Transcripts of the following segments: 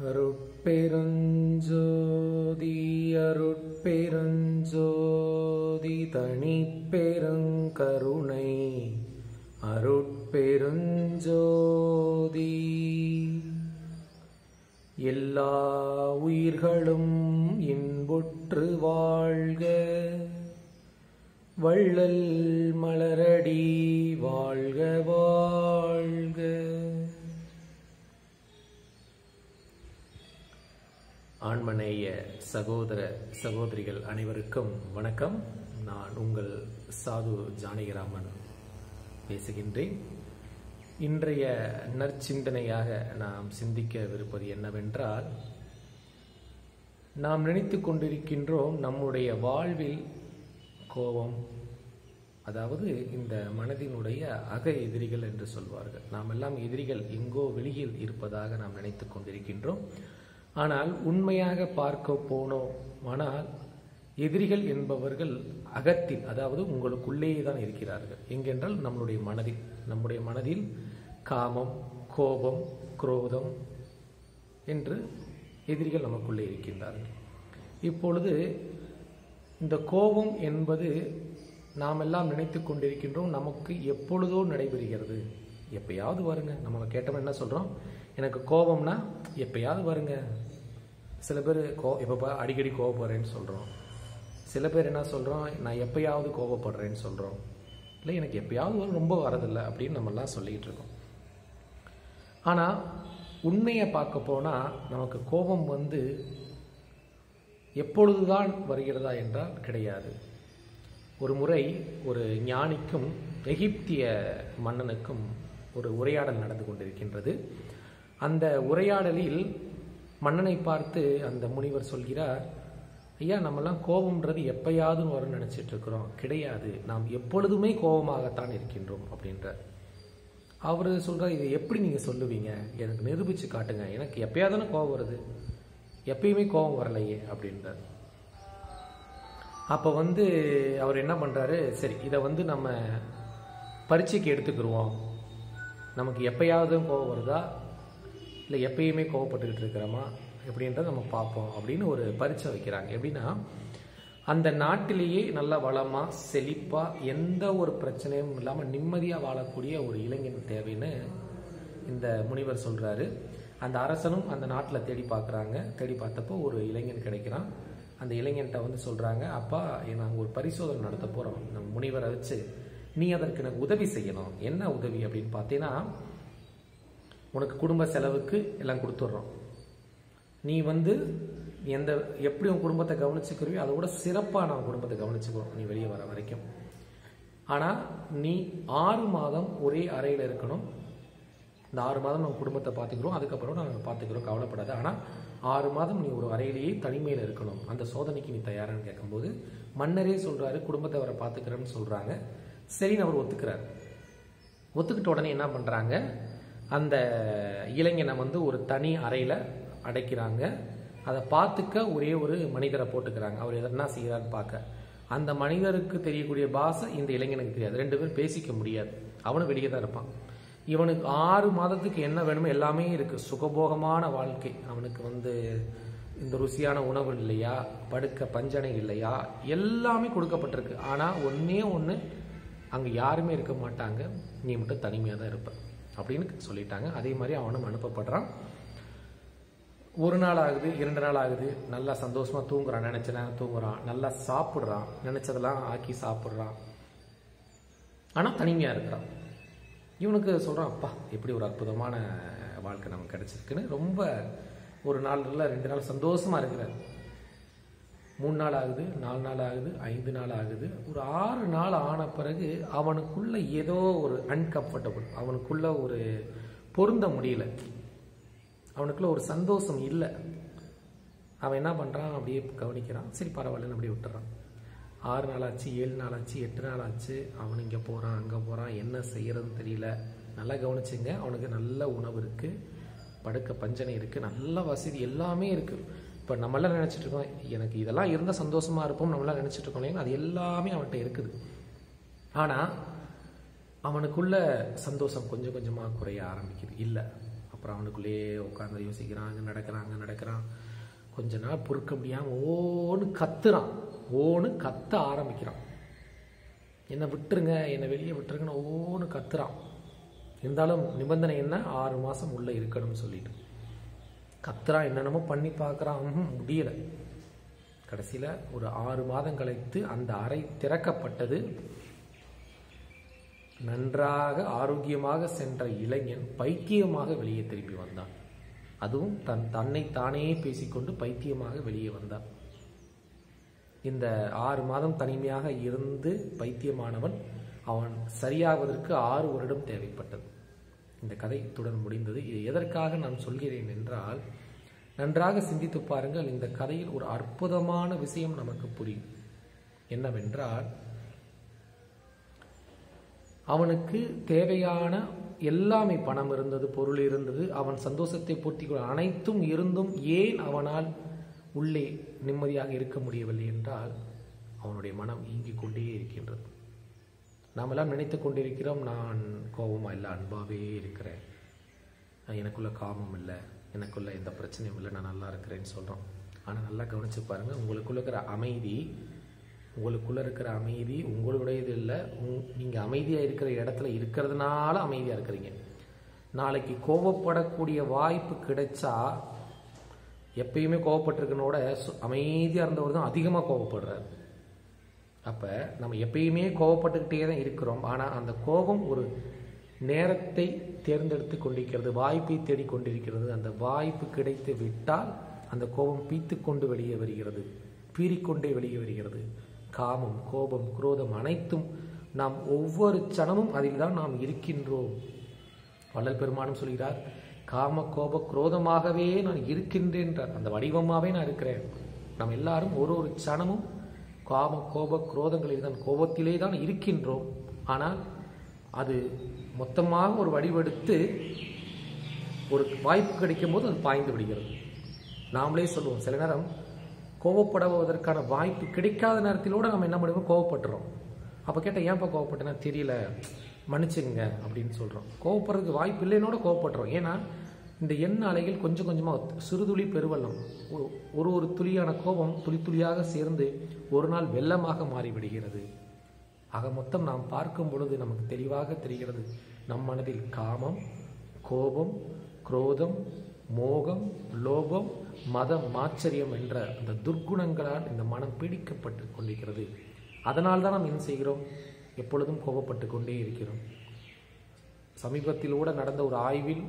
அருட்பெருஞ்சோதி அருட்பெருஞ்சோதி தனிப்பெருங்கருணை அருட்பெருஞ்சோதி எல்லா உயிர்களும் இன்புற்று வாழ்க வள்ளல் மலரடி வாழ்க வாழ்க ஆண்மநேய சகோதர சகோதரிகள் அனைவருக்கும் வணக்கம் நான் உங்கள் சாது ஜானகிராமன் பேசுகின்றேன் இன்றைய நற்சிந்தனையாக நாம் சிந்திக்கவிருப்பது என்னவென்றால் நாம் நினைத்து கொண்டிருக்கின்றோம் நம்முடைய வாழ்வில் கோபம் அதாவது இந்த மனதினுடைய அக எதிரிகள் என்று சொல்வார்கள் நாம் எல்லாம் எதிரிகள் எங்கோ வெளியில் இருப்பதாக நாம் நினைத்து கொண்டிருக்கின்றோம் ஆனால் உண்மையாக பார்க்க போனோம் ஆனால் எதிரிகள் என்பவர்கள் அகத்தில் அதாவது உங்களுக்குள்ளேயே தான் இருக்கிறார்கள் எங்கென்றால் நம்மளுடைய மனதில் நம்முடைய மனதில் காமம் கோபம் குரோதம் என்று எதிரிகள் நமக்குள்ளே இருக்கின்றார்கள் இப்பொழுது இந்த கோபம் என்பது நாம் எல்லாம் நினைத்து கொண்டிருக்கின்றோம் நமக்கு எப்பொழுதோ நடைபெறுகிறது எப்பயாவது வருங்க நம்ம கேட்டோம் என்ன சொல்கிறோம் எனக்கு கோபம்னா எப்பயாவது வருங்க சில பேர் கோ எப்போ அடிக்கடி கோவப்படுறேன்னு சொல்கிறோம் சில பேர் என்ன சொல்கிறோம் நான் எப்பயாவது கோபப்படுறேன்னு சொல்கிறோம் இல்லை எனக்கு எப்பயாவது வரும் ரொம்ப வரதில்லை அப்படின்னு நம்மெல்லாம் சொல்லிகிட்டு இருக்கோம் ஆனால் உண்மையை பார்க்க போனால் நமக்கு கோபம் வந்து எப்பொழுதுதான் வருகிறதா என்றால் கிடையாது ஒரு முறை ஒரு ஞானிக்கும் எகிப்திய மன்னனுக்கும் ஒரு உரையாடல் நடந்து கொண்டிருக்கின்றது அந்த உரையாடலில் மன்னனை பார்த்து அந்த முனிவர் சொல்கிறார் ஐயா நம்மெல்லாம் கோபம்ன்றது எப்பயாவது வரும்னு நினச்சிட்டு இருக்கிறோம் கிடையாது நாம் எப்பொழுதுமே கோபமாகத்தான் இருக்கின்றோம் அப்படின்றார் அவர் சொல்கிறார் இதை எப்படி நீங்கள் சொல்லுவீங்க எனக்கு நிரூபித்து காட்டுங்க எனக்கு எப்பயாதானே கோபம் வருது எப்பயுமே கோபம் வரலையே அப்படின்றார் அப்போ வந்து அவர் என்ன பண்ணுறாரு சரி இதை வந்து நம்ம பரீட்சைக்கு எடுத்துக்கிடுவோம் நமக்கு எப்பயாவது கோபம் வருதா இல்லை எப்பயுமே கோவப்பட்டுக்கிட்டு இருக்கிறோமா எப்படின்றத நம்ம பார்ப்போம் அப்படின்னு ஒரு பரீட்சை வைக்கிறாங்க எப்படின்னா அந்த நாட்டிலேயே நல்ல வளமாக செழிப்பாக எந்த ஒரு பிரச்சனையும் இல்லாமல் நிம்மதியாக வாழக்கூடிய ஒரு இளைஞன் தேவைன்னு இந்த முனிவர் சொல்கிறாரு அந்த அரசனும் அந்த நாட்டில் தேடி பார்க்குறாங்க தேடி பார்த்தப்போ ஒரு இளைஞன் கிடைக்கிறான் அந்த இளைஞன்ட்ட வந்து சொல்கிறாங்க அப்பா நாங்கள் ஒரு பரிசோதனை நடத்த போகிறோம் நம்ம முனிவரை வச்சு நீ அதற்கு எனக்கு உதவி செய்யணும் என்ன உதவி அப்படின்னு பார்த்தீங்கன்னா உனக்கு குடும்ப செலவுக்கு எல்லாம் கொடுத்துட்றோம் நீ வந்து எந்த எப்படி உன் குடும்பத்தை கவனிச்சுக்கிறியோ அதை விட சிறப்பாக நான் குடும்பத்தை கவனிச்சுக்கிறோம் நீ வெளியே வர வரைக்கும் ஆனால் நீ ஆறு மாதம் ஒரே அறையில் இருக்கணும் இந்த ஆறு மாதம் நம்ம குடும்பத்தை பார்த்துக்கிறோம் அதுக்கப்புறம் நாங்கள் பார்த்துக்கிறோம் கவலைப்படாது ஆனால் ஆறு மாதம் நீ ஒரு அறையிலேயே தனிமையில் இருக்கணும் அந்த சோதனைக்கு நீ தயாரான்னு கேட்கும்போது மன்னரே சொல்கிறாரு குடும்பத்தை அவரை பார்த்துக்கிறேன்னு சொல்கிறாங்க சரின்னு அவர் ஒத்துக்கிறார் ஒத்துக்கிட்ட உடனே என்ன பண்ணுறாங்க அந்த இளைஞனை வந்து ஒரு தனி அறையில் அடைக்கிறாங்க அதை பார்த்துக்க ஒரே ஒரு மனிதரை போட்டுக்கிறாங்க அவர் எதனா செய்கிறான்னு பார்க்க அந்த மனிதருக்கு தெரியக்கூடிய பாஷை இந்த இளைஞனுக்கு தெரியாது ரெண்டு பேரும் பேசிக்க முடியாது அவனும் வெளியே தான் இருப்பான் இவனுக்கு ஆறு மாதத்துக்கு என்ன வேணுமோ எல்லாமே இருக்குது சுகபோகமான வாழ்க்கை அவனுக்கு வந்து இந்த ருசியான உணவு இல்லையா படுக்க பஞ்சனை இல்லையா எல்லாமே கொடுக்கப்பட்டிருக்கு ஆனால் ஒன்றே ஒன்று அங்கே யாருமே இருக்க மாட்டாங்க நீ மட்டும் தனிமையாக தான் இருப்ப அப்படின்னு சொல்லிட்டாங்க அதே மாதிரி அவனும் அனுப்பப்படுறான் ஒரு நாள் ஆகுது இரண்டு நாள் ஆகுது நல்லா சந்தோஷமாக தூங்குறான் நினச்ச நேரம் தூங்குறான் நல்லா சாப்பிட்றான் நினச்சதெல்லாம் ஆக்கி சாப்பிட்றான் ஆனால் தனிமையாக இருக்கிறான் இவனுக்கு சொல்கிறான் அப்பா எப்படி ஒரு அற்புதமான வாழ்க்கை நமக்கு கிடச்சிருக்குன்னு ரொம்ப ஒரு நாள் இல்லை ரெண்டு நாள் சந்தோஷமாக இருக்கிறார் மூணு நாள் ஆகுது நாலு நாள் ஆகுது ஐந்து நாள் ஆகுது ஒரு ஆறு நாள் ஆன பிறகு அவனுக்குள்ள ஏதோ ஒரு அன்கம்ஃபர்டபுள் அவனுக்குள்ள ஒரு பொருந்த முடியல அவனுக்குள்ள ஒரு சந்தோஷம் இல்லை அவன் என்ன பண்ணுறான் அப்படியே கவனிக்கிறான் சரி பரவாயில்லன்னு அப்படியே விட்டுறான் ஆறு நாள் ஆச்சு ஏழு நாள் ஆச்சு எட்டு நாள் ஆச்சு அவன் இங்கே போகிறான் அங்கே போகிறான் என்ன செய்யறதுன்னு தெரியல நல்லா கவனிச்சுங்க அவனுக்கு நல்ல உணவு இருக்குது படுக்க பஞ்சனை இருக்குது நல்ல வசதி எல்லாமே இருக்குது இப்போ நம்மளாம் நினச்சிட்டு இருக்கோம் எனக்கு இதெல்லாம் இருந்தால் சந்தோஷமாக இருப்போம் நம்மளாம் நினச்சிட்டு இருக்கோம் இல்லைங்களா அது எல்லாமே அவன்கிட்ட இருக்குது ஆனால் அவனுக்குள்ள சந்தோஷம் கொஞ்சம் கொஞ்சமாக குறைய ஆரம்பிக்குது இல்லை அப்போ அப்புறம் அவனுக்குள்ளேயே உட்காந்து யோசிக்கிறாங்க நடக்கிறாங்க நடக்கிறான் கொஞ்ச நாள் பொறுக்க முடியாமல் ஓன்னு கத்துறான் ஓன்னு கத்த ஆரம்பிக்கிறான் என்னை விட்டுருங்க என்னை வெளியே விட்டுருங்கன்னு ஓன்னு கத்துறான் இருந்தாலும் நிபந்தனை என்ன ஆறு மாதம் உள்ளே இருக்கணும்னு சொல்லிட்டு கத்துறான் என்னென்னமோ பண்ணி பார்க்குறான் ம்ஹும், முடியல கடைசியில் ஒரு ஆறு மாதம் கழித்து அந்த அறை திறக்கப்பட்டது நன்றாக ஆரோக்கியமாக சென்ற இளைஞன் பைத்தியமாக வெளியே திரும்பி வந்தான் அதுவும் தன் தன்னை தானே பேசிக்கொண்டு பைத்தியமாக வெளியே வந்தான் இந்த ஆறு மாதம் தனிமையாக இருந்து பைத்தியமானவன் அவன் சரியாவதற்கு ஆறு வருடம் தேவைப்பட்டது இந்த கதை இத்துடன் முடிந்தது இது எதற்காக நான் சொல்கிறேன் என்றால் நன்றாக சிந்தித்து பாருங்கள் இந்த கதையில் ஒரு அற்புதமான விஷயம் நமக்கு புரியும் என்னவென்றால் அவனுக்கு தேவையான எல்லாமே பணம் இருந்தது பொருள் இருந்தது அவன் சந்தோஷத்தை பூர்த்தி கொள்ள அனைத்தும் இருந்தும் ஏன் அவனால் உள்ளே நிம்மதியாக இருக்க முடியவில்லை என்றால் அவனுடைய மனம் இயங்கிக் கொண்டே இருக்கின்றது நாம் எல்லாம் நினைத்து கொண்டிருக்கிறோம் நான் கோபமா இல்லை அன்பாவே இருக்கிறேன் நான் எனக்குள்ள காமம் இல்லை எனக்குள்ள எந்த பிரச்சனையும் இல்லை நான் நல்லா இருக்கிறேன்னு சொல்கிறோம் ஆனால் நல்லா கவனிச்சு பாருங்க உங்களுக்குள்ள இருக்கிற அமைதி உங்களுக்குள்ள இருக்கிற அமைதி உங்களுடையது இல்லை உங் நீங்கள் அமைதியாக இருக்கிற இடத்துல இருக்கிறதுனால அமைதியாக இருக்கிறீங்க நாளைக்கு கோபப்படக்கூடிய வாய்ப்பு கிடைச்சா எப்பயுமே கோவப்பட்டிருக்கனோட அமைதியாக இருந்தவர் தான் அதிகமாக கோவப்படுறாரு அப்போ நம்ம எப்பயுமே கோவப்பட்டுக்கிட்டே தான் இருக்கிறோம் ஆனால் அந்த கோபம் ஒரு நேரத்தை தேர்ந்தெடுத்து கொண்டிருக்கிறது வாய்ப்பை தேடிக் கொண்டிருக்கிறது அந்த வாய்ப்பு கிடைத்து விட்டால் அந்த கோபம் பீத்து கொண்டு வெளியே வருகிறது பீறிக்கொண்டே வெளியே வருகிறது காமம் கோபம் குரோதம் அனைத்தும் நாம் ஒவ்வொரு சனமும் அதில் தான் நாம் இருக்கின்றோம் வள்ளல் பெருமானும் சொல்கிறார் காம கோப குரோதமாகவே நான் இருக்கின்றேன்றார் அந்த வடிவமாகவே நான் இருக்கிறேன் நாம் எல்லாரும் ஒரு ஒரு சனமும் காம கோப குரோதங்களில் தான் கோபத்திலே தான் இருக்கின்றோம் ஆனால் அது மொத்தமாக ஒரு வடிவெடுத்து ஒரு வாய்ப்பு கிடைக்கும் போது அது பாய்ந்து விடுகிறது நாமளே சொல்லுவோம் சில நேரம் கோவப்படுவதற்கான வாய்ப்பு கிடைக்காத நேரத்திலோட நம்ம என்ன பண்ணுவோம் கோவப்பட்டுறோம் அப்போ கேட்டால் ஏன்ப்பா கோவப்பட்டேன்னா தெரியல மன்னிச்சுங்க அப்படின்னு சொல்கிறோம் கோவப்படுறதுக்கு வாய்ப்பு இல்லைன்னோட கோவப்படுறோம் ஏன்னா இந்த எண்ண அலைகள் கொஞ்சம் கொஞ்சமாக சிறுதுளி பெருவெள்ளம் ஒரு- ஒரு ஒரு துளியான கோபம் துளி துளியாக சேர்ந்து ஒரு நாள் வெள்ளமாக மாறிவிடுகிறது ஆக மொத்தம் நாம் பார்க்கும் பொழுது நமக்கு தெளிவாக தெரிகிறது நம் மனதில் காமம் கோபம் குரோதம் மோகம் லோபம் மதம் மாச்சரியம் என்ற அந்த துர்க்குணங்களால் இந்த மனம் பீடிக்கப்பட்டு கொண்டிருக்கிறது அதனால் தான் நாம் என்ன செய்கிறோம் எப்பொழுதும் கோபப்பட்டு கொண்டே இருக்கிறோம் சமீபத்தில் கூட நடந்த ஒரு ஆய்வில்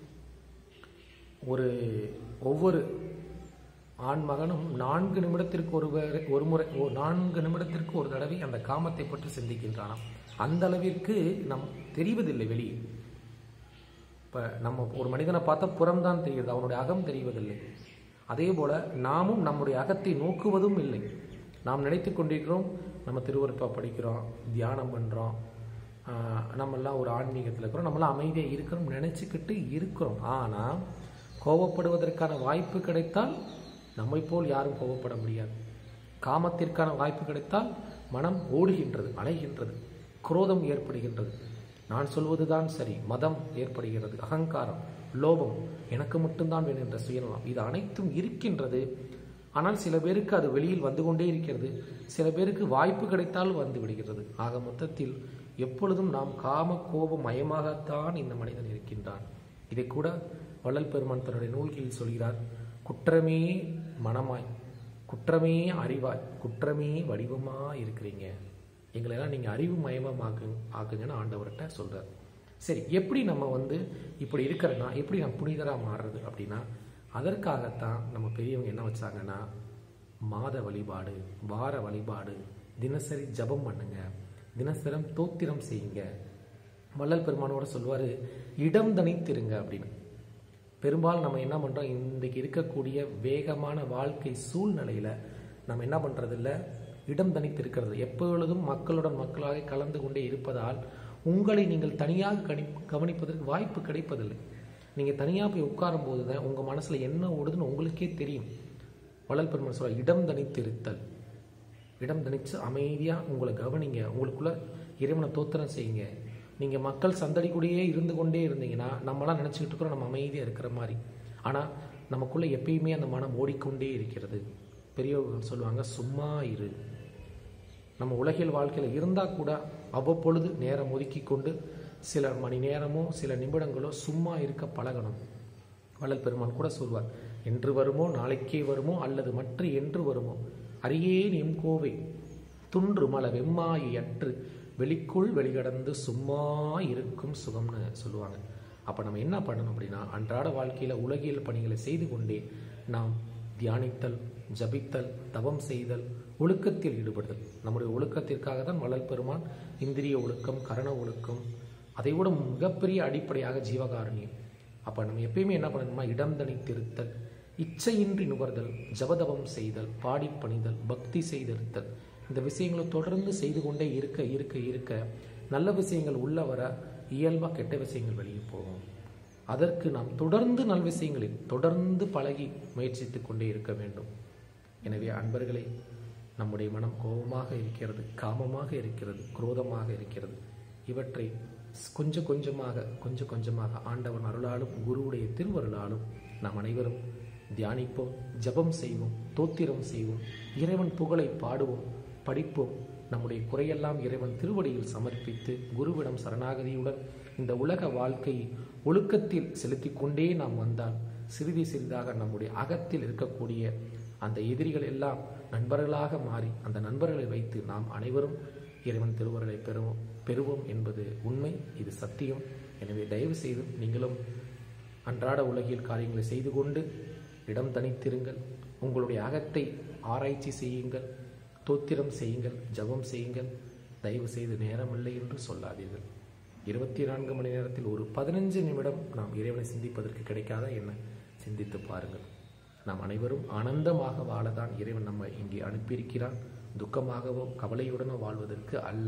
ஒரு ஒவ்வொரு ஆண் மகனும் நான்கு நிமிடத்திற்கு ஒரு வேறு- ஒரு முறை ஓ நான்கு நிமிடத்திற்கு ஒரு தடவை அந்த காமத்தை பற்றி சிந்திக்கின்றானாம் அந்த அளவிற்கு நம் தெரிவதில்லை வெளியே இப்போ நம்ம ஒரு மனிதனை பார்த்தா புறம்தான் தெரிகிறது அவனுடைய அகம் தெரிவதில்லை அதே போல நாமும் நம்முடைய அகத்தை நோக்குவதும் இல்லை நாம் நினைத்து கொண்டிருக்கிறோம் நம்ம திருவருப்பா படிக்கிறோம் தியானம் பண்ணுறோம் நம்மெல்லாம் ஒரு ஆன்மீகத்தில் இருக்கிறோம் நம்மளாம் அமைதியாக இருக்கிறோம் நினச்சிக்கிட்டு இருக்கிறோம் ஆனால் கோவப்படுவதற்கான வாய்ப்பு கிடைத்தால் நம்மை போல் யாரும் கோவப்பட முடியாது காமத்திற்கான வாய்ப்பு கிடைத்தால் மனம் ஓடுகின்றது அலைகின்றது குரோதம் ஏற்படுகின்றது நான் சொல்வதுதான் சரி மதம் ஏற்படுகிறது அகங்காரம் லோபம் எனக்கு மட்டும்தான் வேணும் என்ற சுயநலம் இது அனைத்தும் இருக்கின்றது ஆனால் சில பேருக்கு அது வெளியில் வந்து கொண்டே இருக்கிறது சில பேருக்கு வாய்ப்பு கிடைத்தால் வந்து விடுகிறது ஆக மொத்தத்தில் எப்பொழுதும் நாம் காம கோப மயமாகத்தான் இந்த மனிதன் இருக்கின்றான் இதை கூட வள்ளல் பெருமான் தன்னுடைய நூல்களில் சொல்கிறார் குற்றமே மனமாய் குற்றமே அறிவாய் குற்றமே வடிவமா இருக்கிறீங்க எங்களெல்லாம் நீங்கள் அறிவு மயமாக ஆக்கு ஆக்குங்கன்னு ஆண்டவர்கிட்ட சொல்கிறார் சரி எப்படி நம்ம வந்து இப்படி இருக்கிறனா எப்படி நான் புனிதராக மாறுறது அப்படின்னா அதற்காகத்தான் நம்ம பெரியவங்க என்ன வச்சாங்கன்னா மாத வழிபாடு வார வழிபாடு தினசரி ஜெபம் பண்ணுங்க தினசரம் தோத்திரம் செய்யுங்க வள்ளல் பெருமானோட சொல்வார் இடம் தனித்திருங்க அப்படின்னு பெரும்பாலும் நம்ம என்ன பண்ணுறோம் இன்றைக்கு இருக்கக்கூடிய வேகமான வாழ்க்கை சூழ்நிலையில் நம்ம என்ன பண்ணுறதில்ல இடம் தனித்து இருக்கிறது எப்பொழுதும் மக்களுடன் மக்களாக கலந்து கொண்டே இருப்பதால் உங்களை நீங்கள் தனியாக கணி கவனிப்பதற்கு வாய்ப்பு கிடைப்பதில்லை நீங்கள் தனியாக போய் உட்காரும் போது தான் உங்கள் மனசில் என்ன ஓடுதுன்னு உங்களுக்கே தெரியும் வள்ளல் பெருமான் சொல்ல இடம் தனித்து இருத்தல் இடம் தனித்து அமைதியாக உங்களை கவனிங்க உங்களுக்குள்ள இறைவனை தோத்திரம் செய்யுங்க நீங்கள் மக்கள் சந்தடி கூடயே இருந்து கொண்டே இருந்தீங்கன்னா நம்மளாம் நினச்சிக்கிட்டு இருக்கிறோம் நம்ம அமைதியாக இருக்கிற மாதிரி ஆனால் நமக்குள்ளே எப்பயுமே அந்த மனம் ஓடிக்கொண்டே இருக்கிறது பெரியவர்கள் சொல்லுவாங்க சும்மா இரு நம்ம உலகியல் வாழ்க்கையில் இருந்தால் கூட அவ்வப்பொழுது நேரம் ஒதுக்கி கொண்டு சில மணி நேரமோ சில நிமிடங்களோ சும்மா இருக்க பழகணும் வள்ளல் பெருமான் கூட சொல்வார் என்று வருமோ நாளைக்கே வருமோ அல்லது மற்ற என்று வருமோ அரியேன் எம் கோவை துன்று மல வெம்மாயை அற்று வெளிக்குள் வெளிகடந்து சும்மா இருக்கும் சுகம்னு சொல்லுவாங்க அப்போ நம்ம என்ன பண்ணணும் அப்படின்னா அன்றாட வாழ்க்கையில் உலகியல் பணிகளை செய்து கொண்டே நாம் தியானித்தல் ஜபித்தல் தவம் செய்தல் ஒழுக்கத்தில் ஈடுபடுதல் நம்முடைய ஒழுக்கத்திற்காக தான் வள்ளல் பெருமான் இந்திரிய ஒழுக்கம் கரண ஒழுக்கம் அதை விட மிகப்பெரிய அடிப்படையாக ஜீவகாரணியம் அப்போ நம்ம எப்பயுமே என்ன பண்ணணும்னா இடம் தனித்திருத்தல் இச்சையின்றி நுகர்தல் ஜபதவம் செய்தல் பாடி பணிதல் பக்தி செய்திருத்தல் இந்த விஷயங்களை தொடர்ந்து செய்து கொண்டே இருக்க இருக்க இருக்க நல்ல விஷயங்கள் உள்ள வர இயல்பாக கெட்ட விஷயங்கள் வெளியே போகும் அதற்கு நாம் தொடர்ந்து நல் விஷயங்களில் தொடர்ந்து பழகி முயற்சித்து கொண்டே இருக்க வேண்டும் எனவே அன்பர்களே நம்முடைய மனம் கோபமாக இருக்கிறது காமமாக இருக்கிறது குரோதமாக இருக்கிறது இவற்றை கொஞ்சம் கொஞ்சமாக கொஞ்சம் கொஞ்சமாக ஆண்டவன் அருளாலும் குருவுடைய திருவருளாலும் நாம் அனைவரும் தியானிப்போம் ஜபம் செய்வோம் தோத்திரம் செய்வோம் இறைவன் புகழை பாடுவோம் படிப்போம் நம்முடைய குறையெல்லாம் இறைவன் திருவடியில் சமர்ப்பித்து குருவிடம் சரணாகதியுடன் இந்த உலக வாழ்க்கையை ஒழுக்கத்தில் செலுத்தி கொண்டே நாம் வந்தால் சிறிது சிறிதாக நம்முடைய அகத்தில் இருக்கக்கூடிய அந்த எதிரிகள் எல்லாம் நண்பர்களாக மாறி அந்த நண்பர்களை வைத்து நாம் அனைவரும் இறைவன் திருவருளை பெறுவோம் பெறுவோம் என்பது உண்மை இது சத்தியம் எனவே தயவு செய்து நீங்களும் அன்றாட உலகில் காரியங்களை செய்து கொண்டு இடம் தனித்திருங்கள் உங்களுடைய அகத்தை ஆராய்ச்சி செய்யுங்கள் தோத்திரம் செய்யுங்கள் ஜபம் செய்யுங்கள் தயவு செய்து நேரமில்லை என்று சொல்லாதீர்கள் இருபத்தி நான்கு மணி நேரத்தில் ஒரு பதினஞ்சு நிமிடம் நாம் இறைவனை சிந்திப்பதற்கு கிடைக்காதா என்ன சிந்தித்து பாருங்கள் நாம் அனைவரும் ஆனந்தமாக வாழதான் இறைவன் நம்மை இங்கே அனுப்பியிருக்கிறான் துக்கமாகவோ கவலையுடனோ வாழ்வதற்கு அல்ல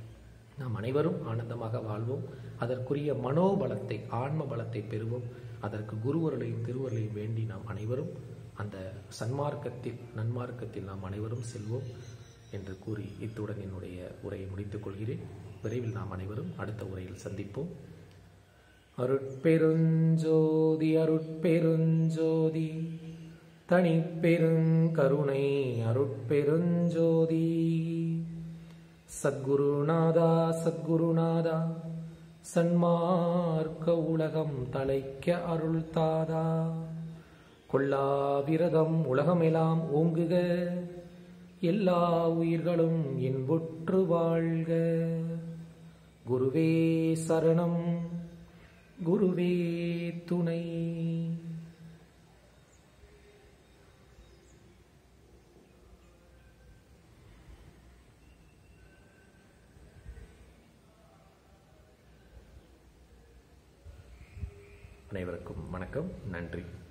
நாம் அனைவரும் ஆனந்தமாக வாழ்வோம் அதற்குரிய மனோபலத்தை ஆன்ம பலத்தை பெறுவோம் அதற்கு குருவர்களையும் திருவர்களையும் வேண்டி நாம் அனைவரும் அந்த சன்மார்க்கத்தில் நன்மார்க்கத்தில் நாம் அனைவரும் செல்வோம் என்று கூறி இத்துடன் என்னுடைய உரையை முடித்துக் கொள்கிறேன் விரைவில் நாம் அனைவரும் அடுத்த உரையில் சந்திப்போம் அருட்பெருஞ்சோதி அருட்பெருஞ்சோதி தனிப்பெருங்கருணை அருட்பெருஞ்சோதி சத்குருநாதா சத்குருநாதா சன்மார்க்க உலகம் தலைக்க அருள் தாதா கொல்லாவிரதம் உலகமெல்லாம் ஓங்குக எல்லா உயிர்களும் இன்புற்று வாழ்க குருவே சரணம் குருவே துணை அனைவருக்கும் வணக்கம் நன்றி